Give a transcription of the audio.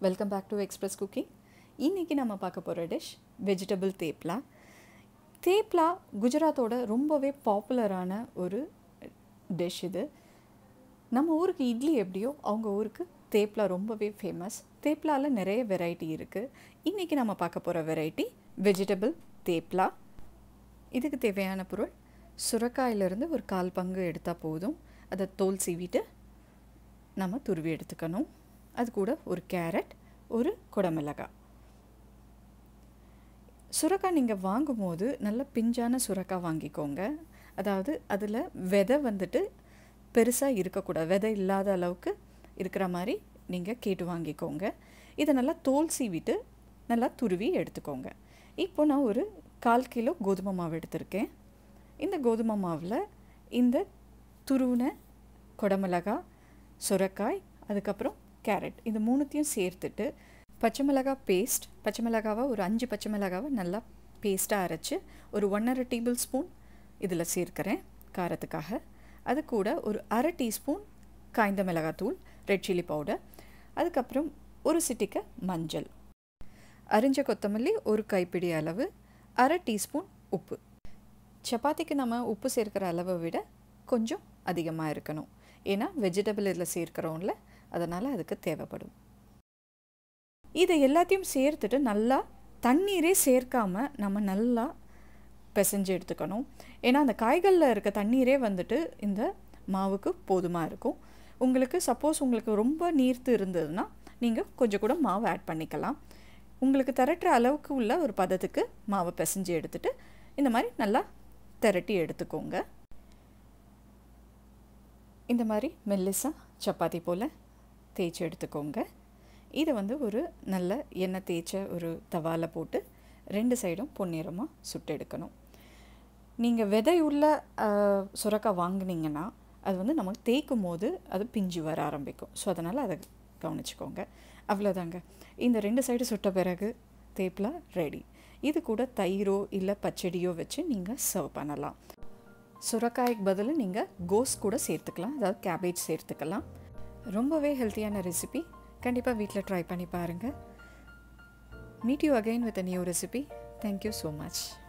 welcome back to express cooking இன்றைக்கி நம்ம பார்க்க போகிற டிஷ் வெஜிடபிள் தேப்லா தேப்லா குஜராத்தோட ரொம்பவே பாப்புலரான ஒரு டிஷ் இது நம்ம ஊருக்கு இட்லி எப்படியோ அவங்க ஊருக்கு தேப்லா ரொம்பவே ஃபேமஸ் தேப்லாவில் நிறைய வெரைட்டி இருக்குது இன்றைக்கி நம்ம பார்க்க போகிற வெரைட்டி வெஜிடபிள் தேப்லா இதுக்கு தேவையான பொருள் சுரக்காயிலிருந்து ஒரு கால் பங்கு எடுத்தால் போதும் அதை தோல் சீவிட்டு நம்ம துருவி எடுத்துக்கணும் அது கூட ஒரு கேரட் ஒரு குடமிளகாய் சுரக்காய் நீங்கள் வாங்கும்போது நல்ல பிஞ்சான சுரக்காய் வாங்கிக்கோங்க அதாவது அதில் விதை வந்துட்டு பெருசாக இருக்கக்கூடாது விதை இல்லாத அளவுக்கு இருக்கிற மாதிரி நீங்கள் கேட்டு வாங்கிக்கோங்க இதை நல்லா தோல் சீவிட்டு நல்லா துருவி எடுத்துக்கோங்க இப்போ நான் ஒரு கால் கிலோ கோதுமை மாவு எடுத்திருக்கேன் இந்த கோதுமை மாவில் இந்த துருவின குடமிளகாய் சுரக்காய் அதுக்கப்புறம் கேரட் இந்த மூணுத்தையும் சேர்த்துட்டு பச்சை மிளகாய் பேஸ்ட் பச்சை மிளகாவை ஒரு அஞ்சு பச்சை மிளகாவை நல்லா பேஸ்ட்டாக அரைச்சி ஒரு ஒன்றரை டேபிள் ஸ்பூன் இதில் சேர்க்கிறேன் காரத்துக்காக அது கூட ஒரு அரை டீஸ்பூன் காய்ந்த மிளகாத்தூள் ரெட் சில்லி பவுடர் அதுக்கப்புறம் ஒரு சிட்டிக்க மஞ்சள் அரிஞ்ச கொத்தமல்லி ஒரு கைப்பிடி அளவு அரை டீஸ்பூன் உப்பு சப்பாத்திக்கு நம்ம உப்பு சேர்க்கிற அளவை விட கொஞ்சம் அதிகமாக இருக்கணும் ஏன்னா வெஜிடபிள் இதில் சேர்க்குறோம்ல அதனால் அதுக்கு தேவைப்படும் இதை எல்லாத்தையும் சேர்த்துட்டு நல்லா தண்ணீரே சேர்க்காம நம்ம நல்லா பிசைஞ்சு எடுத்துக்கணும் ஏன்னா அந்த காய்களில் இருக்க தண்ணீரே வந்துட்டு இந்த மாவுக்கு போதுமாக இருக்கும் உங்களுக்கு சப்போஸ் உங்களுக்கு ரொம்ப நீர்த்து இருந்ததுன்னா நீங்கள் கொஞ்சம் கூட மாவு ஆட் பண்ணிக்கலாம் உங்களுக்கு திரட்டுற அளவுக்கு உள்ள ஒரு பதத்துக்கு மாவை பிசைஞ்சு எடுத்துட்டு இந்த மாதிரி நல்லா திரட்டி எடுத்துக்கோங்க இந்த மாதிரி மெல்லிசாக சப்பாத்தி போல் தேய்ச்சி எடுத்துக்கோங்க இதை வந்து ஒரு நல்ல எண்ணெய் தேய்ச்ச ஒரு தவாவில் போட்டு ரெண்டு சைடும் பொன்னிறமாக சுட்டு எடுக்கணும் நீங்கள் விதை உள்ள சுரக்காய் வாங்கினீங்கன்னா அது வந்து நமக்கு தேய்க்கும் போது அது பிஞ்சு வர ஆரம்பிக்கும் ஸோ அதனால் அதை கவனிச்சுக்கோங்க அவ்வளோதாங்க இந்த ரெண்டு சைடு சுட்ட பிறகு தேப்லா ரெடி இது கூட தயிரோ இல்லை பச்சடியோ வச்சு நீங்கள் சர்வ் பண்ணலாம் சுரக்காய்க்கு பதில் நீங்கள் கோஸ் கூட சேர்த்துக்கலாம் அதாவது கேபேஜ் சேர்த்துக்கலாம் ரொம்பவே ஹெல்த்தியான ரெசிபி கண்டிப்பாக வீட்டில் ட்ரை பண்ணி பாருங்கள் meet you again with a new recipe thank you so much